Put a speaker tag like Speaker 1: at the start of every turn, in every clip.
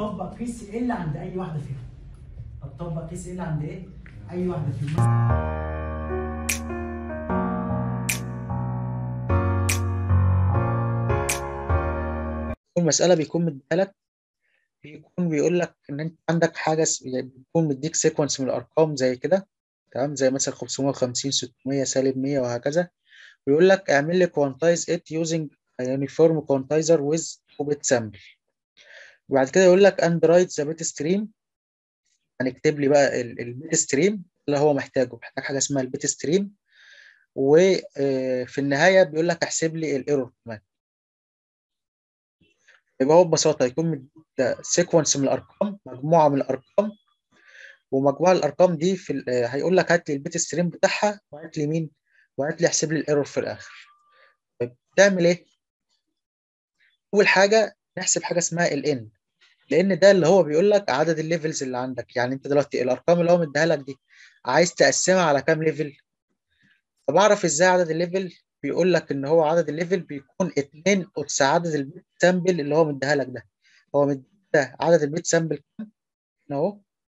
Speaker 1: هتطبق كي سي ال عند اي واحده فيهم هتطبق كي سي ال عند ايه اي واحده فيهم
Speaker 2: المسألة بيكون مديها لك بيكون بيقول لك إن أنت عندك حاجة س- يعني بيكون مديك سيكونس من الأرقام زي كده تمام زي مثلا 550 600 سالب 100 وهكذا ويقول لك اعمل لي quantize it using a uniform quantizer with two bit sample وبعد كده يقول لك and write the bit stream هنكتب لي بقى البيت ستريم اللي هو محتاجه محتاج حاجة اسمها البيت ستريم وفي النهاية بيقول لك احسب لي الايرور كمان يبقى هو ببساطة يكون سيكونس من الأرقام مجموعة من الأرقام ومجموعة الأرقام دي في ال- آه، هيقول لك هات لي البيت ستريم بتاعها وهات لي مين وهات لي احسب لي الايرور في الآخر طيب تعمل إيه؟ أول حاجة نحسب حاجة اسمها الان لأن ده اللي هو بيقول لك عدد الليفلز اللي عندك يعني أنت دلوقتي الأرقام اللي هو مديها لك دي عايز تقسمها على كام ليفل؟ طب أعرف إزاي عدد الليفل؟ بيقول لك إن هو عدد الليفل بيكون 2 أس عدد البيت سامبل اللي هو مديها لك ده هو مديك ده عدد البيت سامبل كام؟ هنا أهو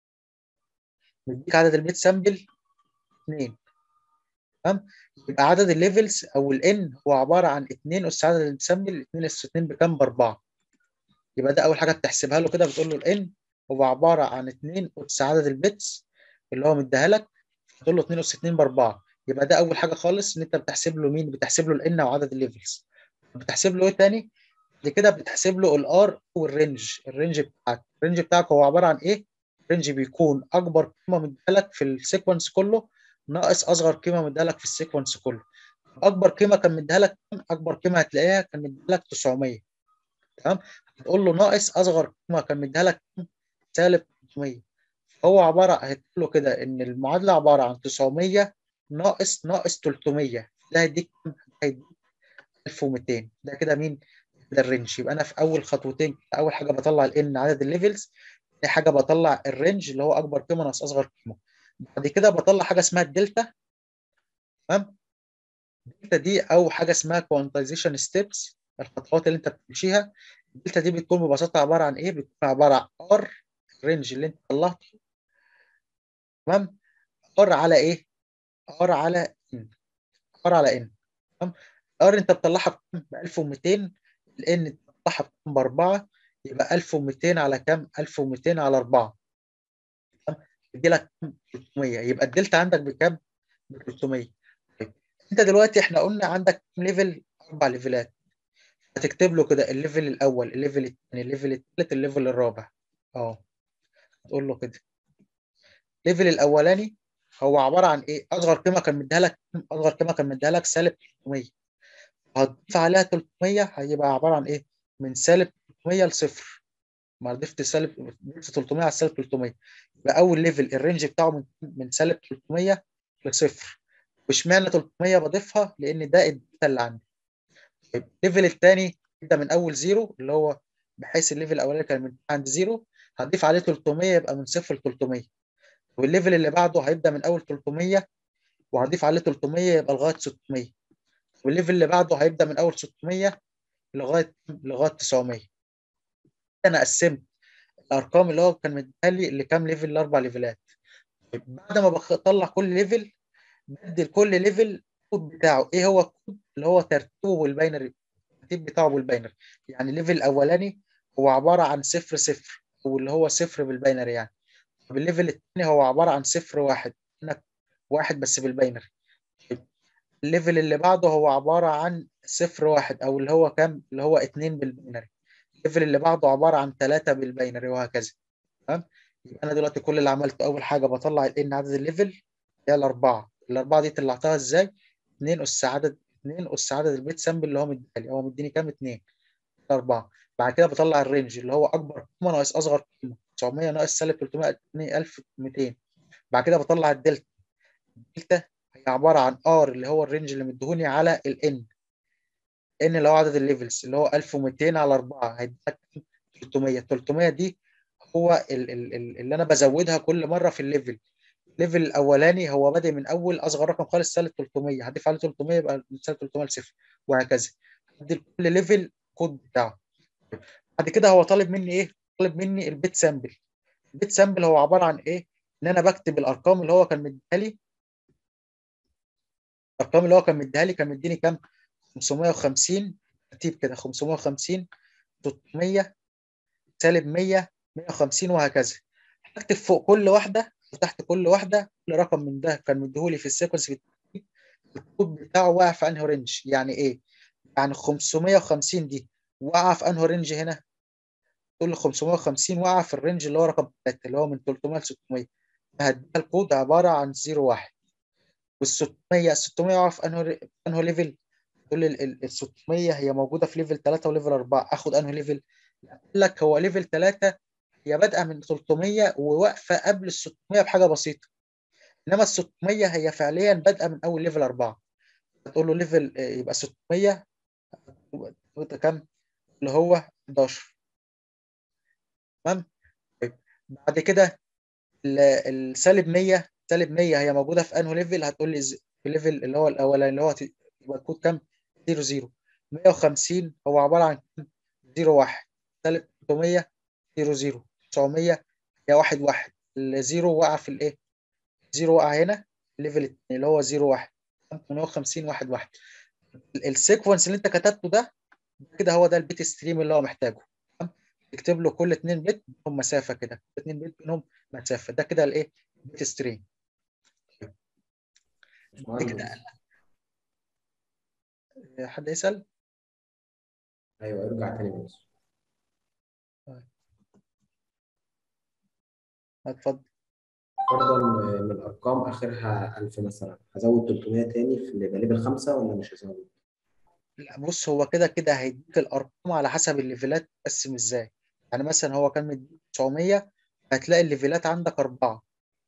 Speaker 2: مديك عدد البيت سامبل 2 تمام يبقى عدد الليفلز او الان هو عباره عن 2 اس عدد البيت سامبل 2 اس 2 بكام ب 4 يبقى ده اول حاجه بتحسبها له كده بتقول له الان هو عباره عن 2 اس عدد البيتس اللي هو مديها لك تقول له 2 اس 2 ب 4 يبقى ده اول حاجه خالص ان انت بتحسب له مين بتحسب له الان او عدد الليفلز بتحسب له ايه تاني بعد كده بتحسب له الار والرينج الرينج بتاعك الرينج بتاعك هو عباره عن ايه الرينج بيكون اكبر قيمه مديها لك في السيكونس كله ناقص اصغر قيمه مديها لك في السيكونس كله اكبر قيمه كان مديها لك كام اكبر قيمه هتلاقيها كان مديها لك 900 تمام هتقول له ناقص اصغر قيمه كان مديها لك كام سالب 300 هو عباره هتقول له كده ان المعادله عباره عن 900 ناقص ناقص 300 ده هيديك كام هيديك 1200 ده كده مين ده الرينج يبقى انا في اول خطوتين اول حاجه بطلع الان عدد الليفلز تاني حاجه بطلع الرينج اللي هو اكبر قيمه ناقص اصغر قيمه بعد كده بطلع حاجه اسمها الدلتا تمام الدلتا دي او حاجه اسمها كوانتايزيشن ستيبس الخطوات اللي انت بتمشيها الدلتا دي بتكون ببساطه عباره عن ايه بتكون عباره عن ار الرينج اللي انت طلعته تمام ار على ايه ار على ان ار على ان تمام ار انت بتطلعها بكام ب 1200 الان انت بتطلعها بكام ب 4 يبقى 1200 على كام 1200 على 4 تمام يدي لك 300 يبقى الدلتا عندك بكام ب 300 طيب انت دلوقتي احنا قلنا عندك كام ليفل اربع ليفلات هتكتب له كده الليفل الاول الليفل الثاني الليفل الثالث الليفل الرابع اه تقول له كده الليفل الاولاني هو عباره عن ايه اصغر قيمه كان مديها لك اصغر قيمه كان مديها لك سالب 300 هتضيف عليها 300 هيبقى عباره عن ايه من سالب 300 لصفر ما ضفت سالب ضفت 300 على سالب 300 يبقى اول ليفل الرينج بتاعه من من سالب 300 لصفر واشمعنى 300 بضيفها لان ده الداتا اللي عندي طيب الليفل الثاني يبدا من اول زيرو اللي هو بحيث الليفل الاولاني كان من عند زيرو هضيف عليه 300 يبقى من صفر ل 300 والليفل اللي بعده هيبدا من اول 300 وهضيف عليه 300 يبقى لغايه 600 والليفل اللي بعده هيبدا من اول 600 لغايه لغايه 900 انا قسمت الارقام اللي هو كان مديها لي لكام ليفل الاربع ليفلات طيب بعد ما بطلع كل ليفل بدي لكل ليفل الكود بتاعه ايه هو الكود اللي هو ترتيبه بالباينري الترتيب بتاعه بالباينري يعني الليفل الاولاني هو عباره عن صفر صفر او اللي هو صفر بالباينري يعني طب الليفل الثاني هو عباره عن صفر واحد هنا واحد بس بالباينري طيب الليفل اللي بعده هو عباره عن صفر واحد او اللي هو كام اللي هو اتنين بالباينري الليفل اللي بعده عباره عن ثلاثه بالباينري وهكذا تمام يبقى انا دلوقتي كل اللي عملته اول حاجه بطلع الان عدد الليفل هي الاربعه الاربعه دي طلعتها ازاي 2 اس عدد 2 اس عدد البيت سامبل اللي هو مديني هو مديني كام 2 4 بعد كده بطلع الرينج اللي هو اكبر قيمه ناقص اصغر قيمه 900 ناقص سالب 300 1200 بعد كده بطلع الدلتا الدلتا هي عباره عن ار اللي هو الرينج اللي مديهوني على الان ان اللي هو عدد الليفلز اللي هو 1200 على 4 هيديك 300 300 دي هو ال ال ال اللي انا بزودها كل مره في الليفل الليفل الاولاني هو بادئ من اول اصغر رقم خالص سالب 300 هضيف عليه 300 يبقى من سالب 300 لصفر وهكذا هدي لكل ليفل كود بتاعه بعد كده هو طالب مني ايه طالب مني البيت سامبل البيت سامبل هو عباره عن ايه ان انا بكتب الارقام اللي هو كان مديها لي الارقام اللي هو كان مديها لي كان مديني كام 550 ترتيب كده 550 600 سالب 100 150 وهكذا هكتب فوق كل واحده وتحت كل واحده كل رقم من ده كان مديهولي في السيكونس بالترتيب الكود بتاعه واقع في انهي رينج يعني ايه يعني 550 دي واقعه في انهي رينج هنا تقول لي 550 واقعه في الرينج اللي هو رقم 3 اللي هو من 300 ل 600 هديها الكود عباره عن 0 1 وال 600 ال 600 واقعه في انهي انهي ليفل تقول لي ال 600 هي موجوده في ليفل 3 وليفل 4 اخد انهي ليفل قال لك هو ليفل 3 هي بادئه من 300 وواقفه قبل ال 600 بحاجه بسيطه انما ال 600 هي فعليا بادئه من اول ليفل 4 تقول له ليفل يبقى 600 كام اللي هو 11 تمام طيب بعد كده السالب 100 سالب 100 هي موجوده في انهي ليفل هتقول لي في ليفل اللي هو الاولاني اللي هو يبقى الكود كام 0 0 150 هو عباره عن 0 1 سالب 300 0 0 900 هي 1 1 الزيرو وقع في الايه؟ زيرو وقع هنا الليفل الثاني اللي هو 0 1 850 1 1 السيكونس اللي انت كتبته ده كده هو ده البيت ستريم اللي هو محتاجه تكتب له كل 2 بت بينهم مسافه كده 2 بت بينهم مسافه ده كده الايه؟ بيت ستريم كده حد يسال؟
Speaker 3: ايوه ارجع تاني بس
Speaker 2: اتفضل
Speaker 3: فرضا من الارقام اخرها 1000 مثلا هزود 300 تاني في اللي يبقى ليفل 5 ولا مش هزود؟
Speaker 2: لا بص هو كده كده هيديك الارقام على حسب الليفلات تقسم ازاي يعني مثلا هو كان مديك 900 هتلاقي الليفلات عندك أربعة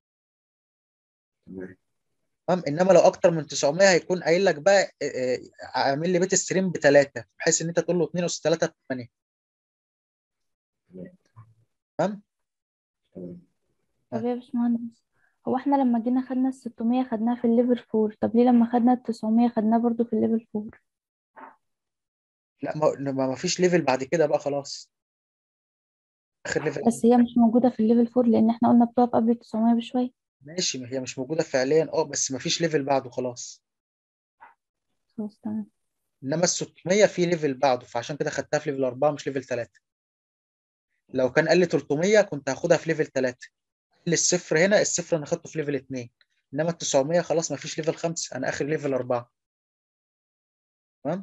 Speaker 3: تمام
Speaker 2: تمام انما لو اكتر من 900 هيكون قايل لك بقى اعمل لي بيت ستريم بثلاثه بحيث ان انت تقول له 2 اس 3 8
Speaker 3: تمام
Speaker 2: تمام
Speaker 3: تمام
Speaker 4: طب يا باشمهندس هو احنا لما جينا خدنا ال 600 خدناها في الليفل 4 طب ليه لما خدنا ال 900 خدناها برضو في الليفل 4
Speaker 2: لا ما ما فيش ليفل بعد كده بقى خلاص اخر ليفل
Speaker 4: بس هي مش موجودة في الليفل 4 لأن احنا قلنا بتقف قبل ال 900 بشوية
Speaker 2: ماشي ما هي مش موجوده فعليا اه بس ما فيش ليفل بعده خلاص
Speaker 4: خلاص تمام
Speaker 2: انما ال 600 في ليفل بعده فعشان كده خدتها في ليفل 4 مش ليفل 3 لو كان قال لي 300 كنت هاخدها في ليفل 3 قال لي الصفر هنا الصفر انا خدته في ليفل 2 انما ال 900 خلاص ما فيش ليفل 5 انا اخر ليفل 4 تمام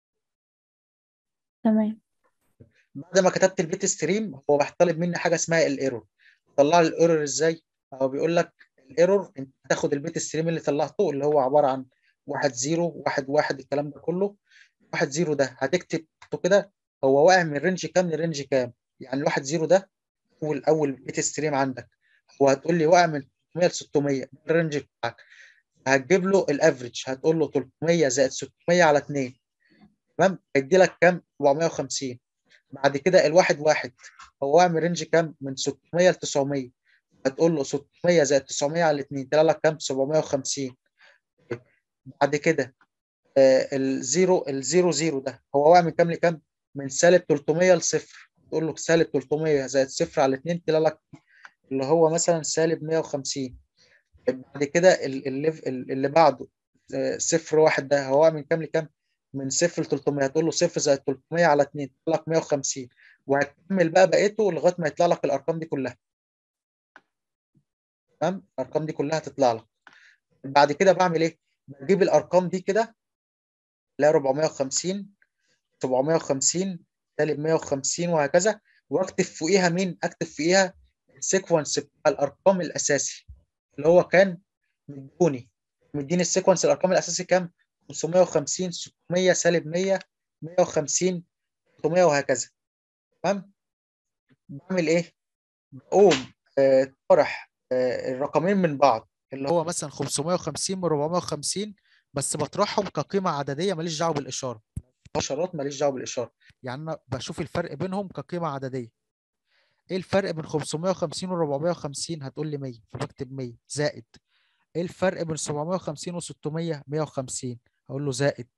Speaker 4: تمام
Speaker 2: بعد ما كتبت البيت ستريم هو بيطلب مني حاجه اسمها الايرور طلع لي الايرور ازاي هو بيقول لك الايرور انت تاخد البيت ستريم اللي طلعته اللي هو عباره عن 1 0 1 1 الكلام ده كله 1 0 ده هتكتب تحته كده هو واقع من رينج كام لرينج كام يعني الواحد 0 ده اول اول بيت ستريم عندك هو هتقول لي واقع من 300 ل 600 ده الرينج بتاعك هتجيب له الافريج هتقول له 300 زائد 600 على 2 تمام هيدي لك كام 450 بعد كده الواحد واحد هو واقع من رينج كام من 600 ل 900 هتقول له 600 زائد 900 على 2 طلع لك كام 750 بعد كده آه الزيرو الزيرو زيرو ده هو واقع من كام لكام من سالب 300 لصفر تقول له سالب 300 زائد صفر على 2 طلع لك اللي هو مثلا سالب 150 بعد كده ال- الليف- ال- اللي بعده آه، صفر واحد ده هو من كام لكام؟ من صفر ل 300 هتقول له صفر زائد 300 على 2 يطلع لك 150 وهتكمل بقى بقيته لغايه ما يطلع لك الارقام دي كلها تمام الارقام دي كلها هتطلع لك بعد كده بعمل ايه؟ بجيب الارقام دي كده لا 450 750 سالب 150 وهكذا واكتب فوقيها مين؟ اكتب فوقيها السيكونس بتاع الارقام الاساسي اللي هو كان مدوني مديني السيكونس الارقام الاساسي كام 550 600 سالب 100 150 300 وهكذا تمام بعمل ايه بقوم آه، طرح آه، الرقمين من بعض اللي هو مثلا 550 من 450 بس بطرحهم كقيمه عدديه ماليش دعوه بالاشاره اشارات ماليش دعوه بالاشاره يعني انا بشوف الفرق بينهم كقيمه عدديه ايه الفرق بين 550 و 450 هتقول لي 100 فبكتب 100 زائد ايه الفرق بين 750 و 600 150 هقول له زائد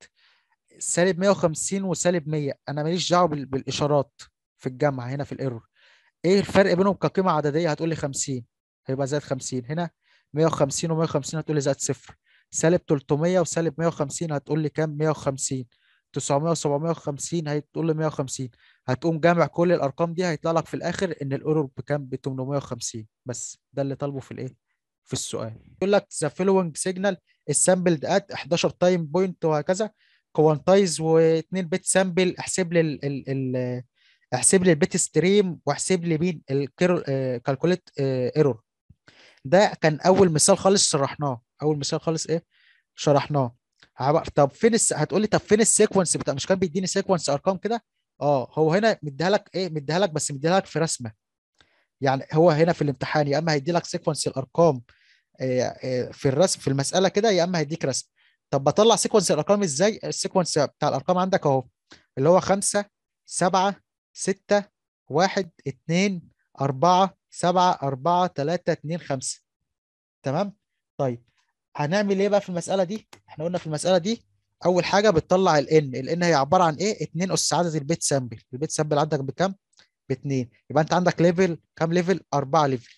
Speaker 2: سالب 150 وسالب 100 انا ماليش دعوه بال- بالاشارات في الجمع هنا في الايرور ايه الفرق بينهم كقيمه عدديه هتقول لي 50 هيبقى زائد 50 هنا 150 و150 هتقول لي زائد صفر سالب 300 وسالب 150 هتقول لي كام 150 900 و750 هتقول لي 150 هتقوم جامع كل الارقام دي هيطلع لك في الاخر ان الايرور بكام ب 850 بس ده اللي طالبه في الايه في السؤال يقول لك ذا فولوينج سيجنال السامبل ات 11 تايم بوينت وهكذا كوانتايز و2 بت سامبل احسب لي ال ال ال احسب لي البيت ستريم واحسب لي مين الكالكوليت ايرور ده كان اول مثال خالص شرحناه اول مثال خالص ايه شرحناه هبقى- طب فين الس... هتقول لي طب فين السيكونس بتاع مش كان بيديني سيكونس ارقام كده اه هو هنا مديها لك ايه مديها لك بس مديها لك في رسمه يعني هو هنا في الامتحان يا اما هيدي لك سيكونس الارقام آه، آه، في الرسم في المساله كده يا اما هيديك رسم طب بطلع سيكونس الارقام ازاي السيكونس بتاع الارقام عندك اهو اللي هو 5 7 6 1 2 4 7 4 3 2 5 تمام طيب هنعمل ايه بقى في المساله دي احنا قلنا في المساله دي اول حاجه بتطلع الان الان هي عباره عن ايه 2 اس عدد البيت سامبل البيت سامبل عندك بكام باتنين يبقى انت عندك ليفل كام ليفل 4 ليفل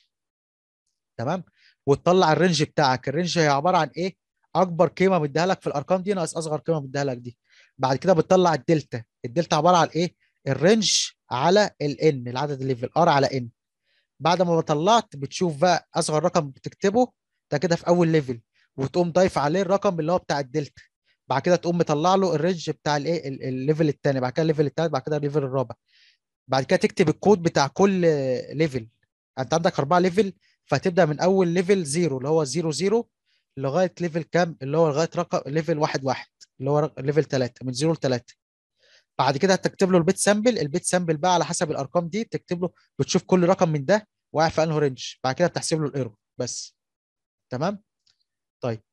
Speaker 2: تمام وتطلع الرينج بتاعك الرينج هي عباره عن ايه اكبر قيمه مديها لك في الارقام دي ناقص اصغر قيمه مديها لك دي بعد كده بتطلع الدلتا الدلتا عباره عن ايه الرينج على الان العدد الليفل ار على ان بعد ما طلعت بتشوف بقى اصغر رقم بتكتبه ده كده في اول ليفل وتقوم ضايف عليه الرقم اللي هو بتاع الدلتا بعد كده تقوم مطلع له الرينج بتاع الايه ال- الليفل الثاني بعد كده الليفل الثالث بعد كده الليفل الرابع بعد كده تكتب الكود بتاع كل ليفل انت عندك اربعه ليفل فهتبدا من اول ليفل زيرو اللي هو زيرو زيرو لغايه ليفل كام اللي هو لغايه رقم ليفل واحد واحد اللي هو رق- ليفل ثلاثه من زيرو لثلاثه بعد كده هتكتب له البيت سامبل البيت سامبل بقى على حسب الارقام دي بتكتب له بتشوف كل رقم من ده واقع في انه رينج بعد كده بتحسب له الايرور بس تمام طيب